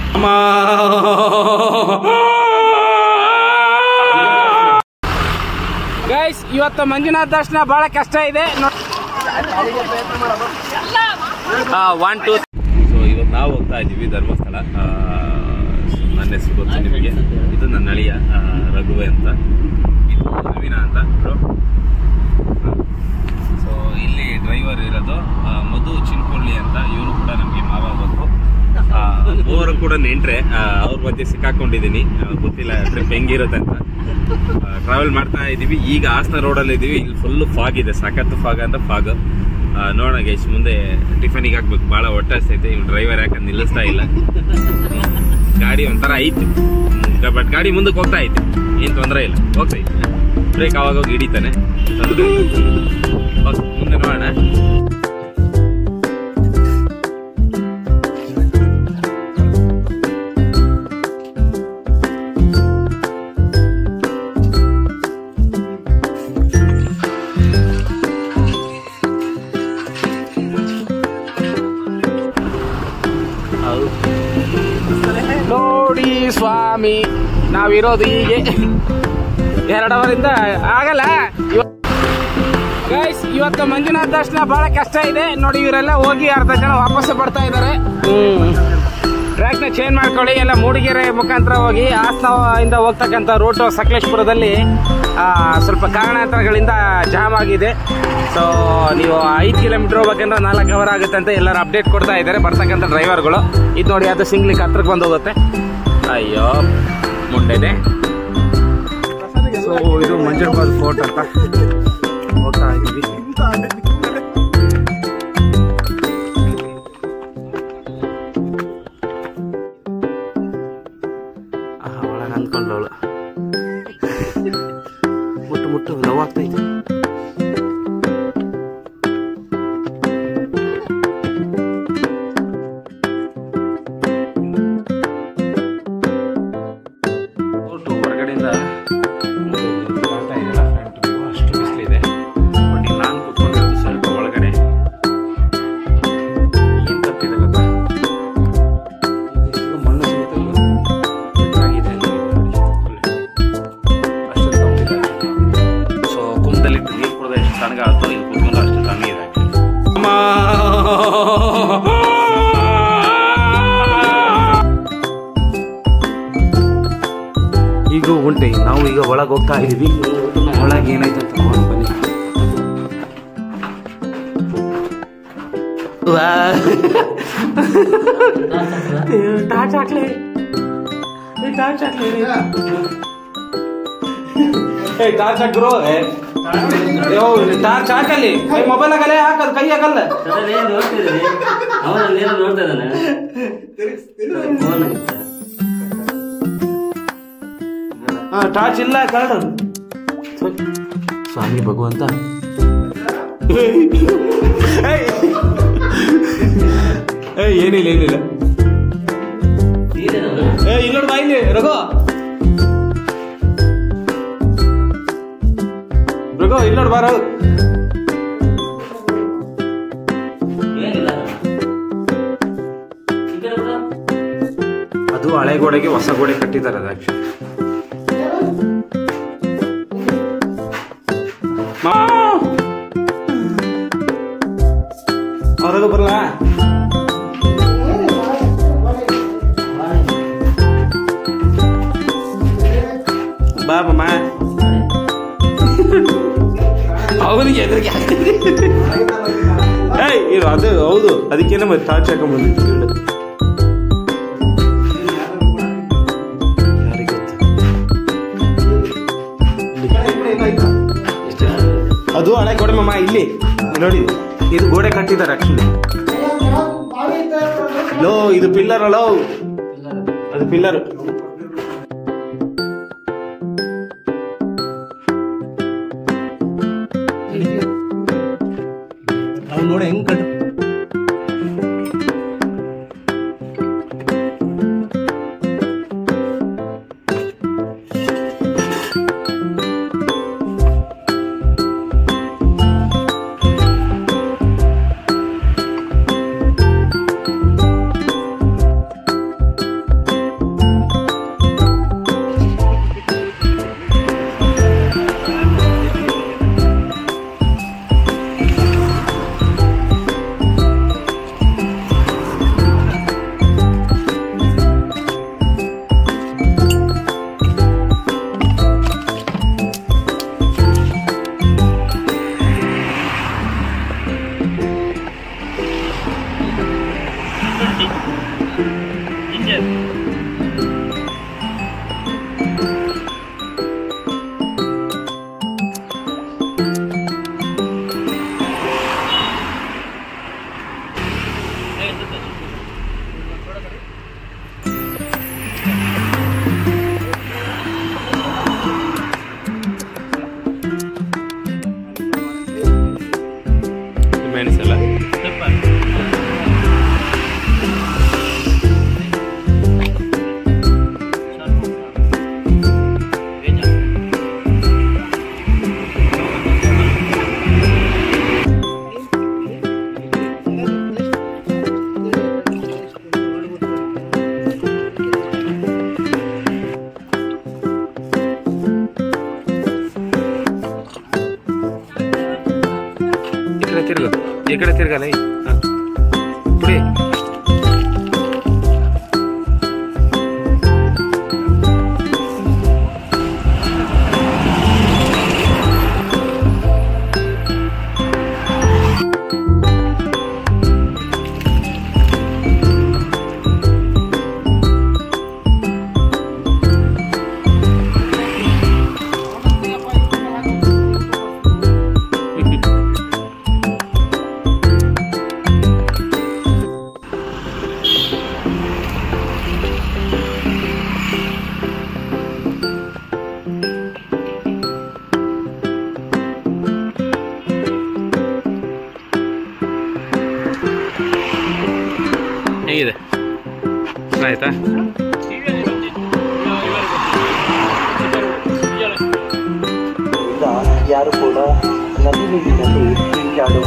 Guys ಇವತ್ತು ಮಂಜುನಾಥ್ ದರ್ಶನ ಬಹಳ ಕಷ್ಟ ಇದೆ ಒನ್ ಟೂ ಸೊ ಇವತ್ತು ನಾವು ಹೋಗ್ತಾ ಇದ್ದೀವಿ ಧರ್ಮಸ್ಥಳ ಆ, ನನ್ನ ಹೆಸರು ಗೊತ್ತು ನಿಮಗೆ ಇದು ನನ್ನ ಅಳಿಯ ಆ, ರಘುವೆ ಅಂತ ಇದು ನವೀನ ಅಂತ ಸೊ ಇಲ್ಲಿ ಡ್ರೈವರ್ ಇರೋದು ಆ, ಮಧು ಚಿನ್ಕೊಳ್ಳಿ ಅಂತ ಇವನು ಕೂಡ ನಮಗೆ ಮಾವ ಬಂದು ಮೂವರು ಕೂಡ ನೆಂಟ್ರೆ ಆ, ಅವ್ರ ಮಧ್ಯೆ ಸಿಕ್ಕಾಕೊಂಡಿದ್ದೀನಿ ಆ, ಗೊತ್ತಿಲ್ಲ ಟ್ರಿಪ್ ಹೆಂಗಿರುತ್ತೆ ಅಂತ ಟ್ರಾವೆಲ್ ಮಾಡ್ತಾ ಇದ್ದೀವಿ ಈಗ ಹಾಸನ ರೋಡಲ್ಲಿ ಇದ್ದೀವಿ ಇಲ್ಲಿ ಫುಲ್ ಫಾಗ್ ಇದೆ ಸಖತ್ ಫಾಗ್ ಅಂತ ಫಾಗ್ ನೋಡೋಣ ಗೈಸ್ ಮುಂದೆ ಟಿಫನಿಗೆ ಹಾಕ್ಬೇಕು ಭಾಳ ಹೊಟ್ಟೆ ಹಸ್ತೈತೆ ಇವ್ ಡ್ರೈವರ್ ಯಾಕಂದ್ರೆ ನಿಲ್ಲಿಸ್ತಾ ಇಲ್ಲ ಗಾಡಿ ಒಂಥರ ಐತಿ ಬಟ್ ಗಾಡಿ ಮುಂದಕ್ಕೆ ಹೋಗ್ತಾ ಐತೆ ಏನು ತೊಂದರೆ ಇಲ್ಲ ಹೋಗ್ತಾ ಐತೆ ಬ್ರೇಕ್ ಅವಾಗ ಹೋಗಿ ಹಿಡಿತಾನೆ ತೊಂದ್ರೆ ಇಲ್ಲ. ಓಕೆ, ಮುಂದೆ ನೋಡೋಣ ನೋಡಿ ಸ್ವಾಮಿ ನಾವಿರೋದು ಹೀಗೆ ಎರಡು ಅವರಿಂದ ಆಗಲ್ಲ ಗೈಸ್ ಇವತ್ತು ಮಂಜುನಾಥ್ ದರ್ಶನ ಬಹಳ ಕಷ್ಟ ಇದೆ ನೋಡಿ ಇವರೆಲ್ಲ ಹೋಗಿ ಅರ್ಧ ಜನ ವಾಪಸ್ ಬರ್ತಾ ಇದ್ದಾರೆ ಟ್ರ್ಯಾಕ್ನ ಚೇಂಜ್ ಮಾಡ್ಕೊಳ್ಳಿ ಎಲ್ಲ ಮೂಡಿಗೆರೆ ಮುಖಾಂತರ ಹೋಗಿ ಹಾಸನ ಇಂದ ಹೋಗ್ತಕ್ಕಂಥ ರೂಟು ಸಕಲೇಶ್ಪುರದಲ್ಲಿ ಆ, ಸ್ವಲ್ಪ ಕಾರಣಾಂತರಗಳಿಂದ ಜಾಮ್ ಆಗಿದೆ ಸೊ ನೀವು ಐದು ಕಿಲೋಮೀಟರ್ ಹೋಗ್ಬೇಕಂದ್ರೆ ನಾಲ್ಕು ಅವರ್ ಆಗುತ್ತೆ ಅಂತ ಎಲ್ಲರೂ ಅಪ್ಡೇಟ್ ಕೊಡ್ತಾ ಇದ್ದಾರೆ ಬರ್ತಕ್ಕಂಥ ಡ್ರೈವರ್ಗಳು ಇದು ನೋಡಿ ಅದು ಸಿಂಗ್ಲಿಕ್ಕೆ ಹತ್ರಕ್ಕೆ ಬಂದು ಹೋಗುತ್ತೆ ಅಯ್ಯೋ ಮುಂಡೆನೆ ಸೊ ಇದು ಮಂಜುಬಾದ್ ಫೋರ್ಟ್ ಅಂತ ಹೋಗ್ತಾ ಇದ್ದೀವಿ ಆಹಾ, ಒಳಗೆ ಅಂದ್ಕೊಂಡವಳು ಮುಟ್ಟು ಮುಟ್ಟು ನೋವಾಗ್ತೈತೆ ಫೋಟೋ ಹೊರಗಡೆಯಿಂದ ಕಾಣ್ತಾ ಇದೆಯಲ್ಲ ಫ್ರಂಟ್ ವ್ಯೂ ಅಷ್ಟು ಬಿಸಿಲಿದೆ ಬಟ್ ಇಲ್ಲಿ ನಾನು ಕೂತ್ಕೊಂಡಿರೋದು ಸ್ವಲ್ಪ ಒಳಗಡೆ ಏನು ತಪ್ಪಿದೆ ಗೊತ್ತಾ ಇದು ಮಣ್ಣು ಸಮೇತ ಇದು ಬೆಟ್ಟಾಗಿದೆ ಅಂತ ಇದೆ ನೋಡಿ full. ಅಷ್ಟು ತಗೊಂಡಿದೆ ಸೊ ಕುಂಭದಲ್ಲಿ ನೀರು ಕುಡಿದ ಎಷ್ಟು ತಣ್ಣಗಾಗುತ್ತೋ ಇಲ್ಲಿ ಕುತ್ಕೊಂಡು ಅಷ್ಟು ತಣ್ಣಗಿದೆ ಈಗ ಉಂಟೆ ನಾವು ಈಗ ಒಳಗೆ ಹೋಗ್ತಾ ಇದೀವಿ ಒಳಗೆ ಏನಾಯ್ತು ಅಂತ ನೋಡೋಣ ಬನ್ನಿ ವಾ. ಏ, ಟಾರ್ಚ್ ಹಾಕ್ಲಿ ಏ, ಟಾರ್ಚ್ ಹಾಕ್ಲಿ ಏ ಟಾರ್ಚ್ ಹಾಕ್ರು ಏ ಯೋ, ಟಾರ್ಚ್ ಹಾಕಲ್ಲಿ ಕೈ ಮೊಬೈಲ್ ಆಗಲ್ಲ ಹಾಕಲ್ ಕೈ ಹಾಕಲ್ಲ ಅವನಲ್ಲೇನೋ ನೋಡ್ತಾ ಇದ್ದಾನೆ ಫೋನ್ ಹಾ ಟಾರ್ಚ್ ಇಲ್ಲ ಕರಡು ಸ್ವಾಮಿ ಭಗವಂತ ಏಯ್ ಏಯ್, ಏನಿಲ್ಲ ಏನಿಲ್ಲ ಏ ಇಲ್ಲೋಡ್ ಬಾ ಇಲ್ಲಿ ರಘು ರಘು ಇಲ್ಲೋಡ್ ಬಾ ರಘು ಏನಿಲ್ಲ ಈ ಕಡೆ ಬಿಡು. ಅದು ಹಳೆ ಗೋಡೆಗೆ ಹೊಸ ಗೋಡೆ ಕಟ್ಟಿದ್ದಾರೆ ಅದು ಆಕ್ಚುಲಿ ಹೊರಗೆ ಬರಲ್ಲ ಬಾ ಮಮ್ಮ ಅವನಿಗೆ ಎದುರಿಗೆ ಏಯ್ ಇದು ಅದು ಹೌದು ಅದಕ್ಕೇನೆ ಮತ್ತೆ ಟಾರ್ಚ್ ಹಾಕೊಂಡ್ ಯಾರಿಗೆ ಗೊತ್ತು ಅದು ಹಳೆ ಗೋಡೆ ಮಮ್ಮ ಇಲ್ಲಿ ಇಲ್ಲಿ ನೋಡಿ ಇದು ಗೋಡೆ ಕಟ್ಟಿದ್ದಾರೆ ಆಕ್ಚುಲಿ ಲೋ ಇದು ಪಿಲ್ಲರ್ ಅಲ್ಲೋ ಅದು ಪಿಲ್ಲರ್ ಅವ್ನು ನೋಡಿ ಹೆಂಗ್ ಕಟ್ಟು ಮೆಣಸಲ್ಲ ಈ ಕಡೆ ತಿರ್ಗ ಈ ಕಡೆ ತಿರ್ಗಲ್ಲ ಈ. ಹಾ. ಬಿಡಿ ಹೇಗಿದೆ ಆಯ್ತಾ ಯಾರು ಕೂಡ ನದಿ ನೀರಿನಲ್ಲಿ ಈಜಾಡುವ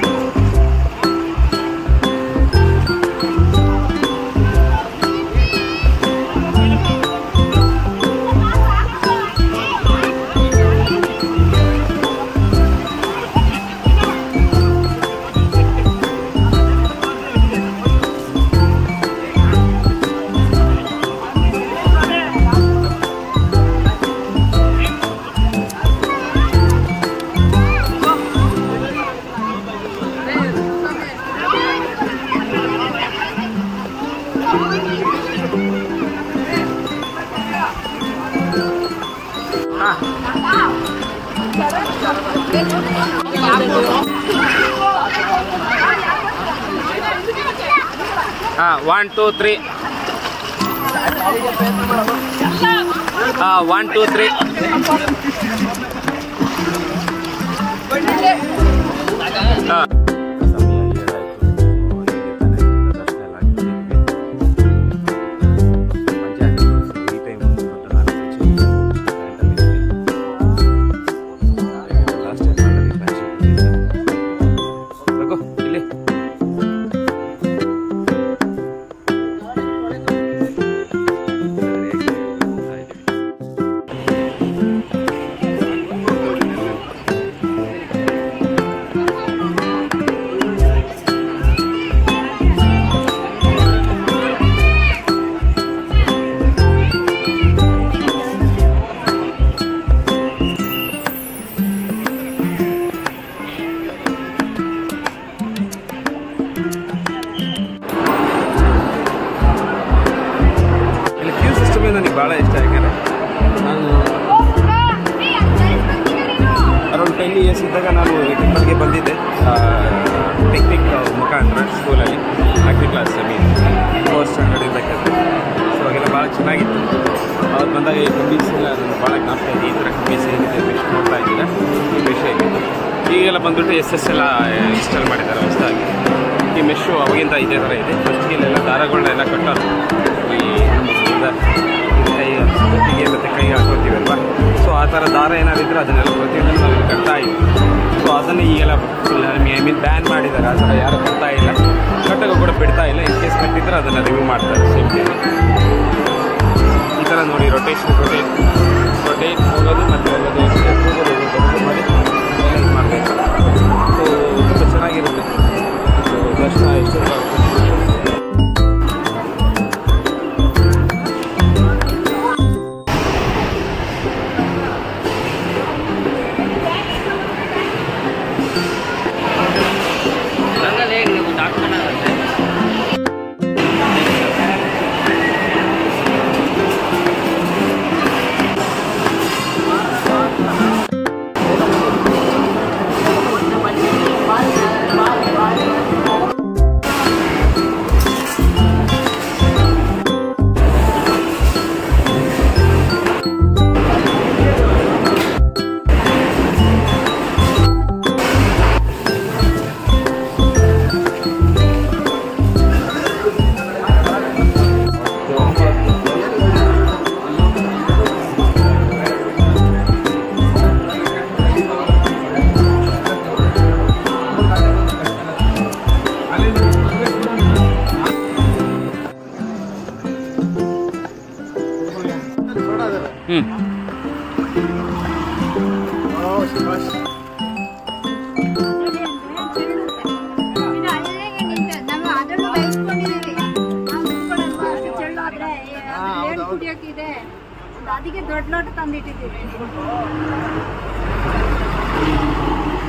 ಹಾಂ ಒನ್ ಟೂ ತ್ರೀ ಹಾಂ ಒನ್ ಟೂ ತ್ರೀ ಹಾಂ ಇಲ್ಲಿ ಇಲ್ಲಿ ಕ್ಯೂ ಸಿಸ್ಟಮ್ ನನಗೆ ಭಾಳ ಇಷ್ಟ ಯಾಕಂದರೆ ನಾನು ಅರೌಂಡ್ ಟೆನ್ ಇಯರ್ಸ್ ಇದ್ದಾಗ ನಾನು ಟೆಂಪಲ್ಗೆ ಬಂದಿದ್ದೆ ಟೆಕ್ನಿಕ್ ಮುಖಾಂತರ ಸ್ಕೂಲಲ್ಲಿ ಆಕ್ಟಿ ಕ್ಲಾಸ್ ಮೀನ್ ಫೋರ್ತ್ ಸ್ಟ್ಯಾಂಡರ್ಡ್ ಇದ್ದಕ್ಕೆ ಸೊ ಅವಾಗೆಲ್ಲ ಭಾಳ ಚೆನ್ನಾಗಿತ್ತು ಅವ್ರು ಬಂದಾಗ ಈ ಕಂಬೀಸ್ ಎಲ್ಲ ನನಗೆ ಭಾಳ ಜ್ಞಾಪಕ ಇದೆ ಈ ಥರ ಕಂಬೀಸ್ ಏನಿದೆ ಮೆಶ್ ನೋಡ್ತಾ ಇದ್ದಿಲ್ಲ ಈ ಮೆಶ್ ಹೇಗಿತ್ತು ಈಗೆಲ್ಲ ಬಂದ್ಬಿಟ್ಟು ಎಸ್ ಎಸ್ ಎಲ್ಲ ಇನ್ಸ್ಟಾಲ್ ಮಾಡಿದ್ದಾರೆ ಹೊಸದಾಗಿ ಈ ಮೆಶ್ಶು ಅವಾಗಿಂದ ಇದೇ ಥರ ಇದೆ ಫಸ್ಟ್ಗೆ ಇಲ್ಲೆಲ್ಲ ದಾರಗಳನ್ನೆಲ್ಲ ಕಟ್ಟೋರು ಈ ನಮ್ಮ ಉದ್ದ ಇದು ಕೈ ಕತ್ತಿಗೆ ಮತ್ತು ಕೈ ಹಾಕೋತೀವಲ್ವ ಸೊ ಆ ಥರ ದಾರ ಏನಾದ್ರು ಇದ್ರೆ ಅದನ್ನೆಲ್ಲ ಪ್ರತಿಯೊಂದನ್ನು ನಾವು ಇಲ್ಲಿ ಕಟ್ತಾ ಇದ್ವಿ ಸೊ ಅದನ್ನು ಈಗೆಲ್ಲ ಐ ಮೀನ್ ಬ್ಯಾನ್ ಮಾಡಿದ್ದಾರೆ ಆ ಥರ ಯಾರು ಕಟ್ತಾ ಇಲ್ಲ ಕಟ್ಟೋಕೆ ಕೂಡ ಬಿಡ್ತಾ ಇಲ್ಲ ಇನ್ ಕೇಸ್ ಕಟ್ಟಿದ್ರೆ ಅದನ್ನು ರಿವ್ಯೂ ಮಾಡ್ತಾರೆ ಸೇಫ್ಟಿಯಲ್ಲಿ ಈ ಥರ ನೋಡಿ ರೊಟೇಷನ್ ರೊಟೇಟ್ ರೊಟೇಟ್ ಹೋಗೋದು ಮತ್ತು ಹೋಗೋದು ಅಷ್ಟೇ ಹೋಗೋದು ಹೋಗೋದು ಮಾಡಿ ಎಲ್ಲ ಇದು ಮಾಡಬೇಕು ಸೊ ತುಂಬ ಚೆನ್ನಾಗಿರುತ್ತೆ ಸೊ ದರ್ಶನ ಎಷ್ಟು ರಂಗಲ್ಲಿ ಹೇಗೆ ನೀವು ಡಾಕ್ಟರ್ ಹ್ಮ್ ಅದಕ್ಕೆ ದೊಡ್ಡ ಲೋಟ ತಂದಿಟ್ಟಿದ್ದೀವಿ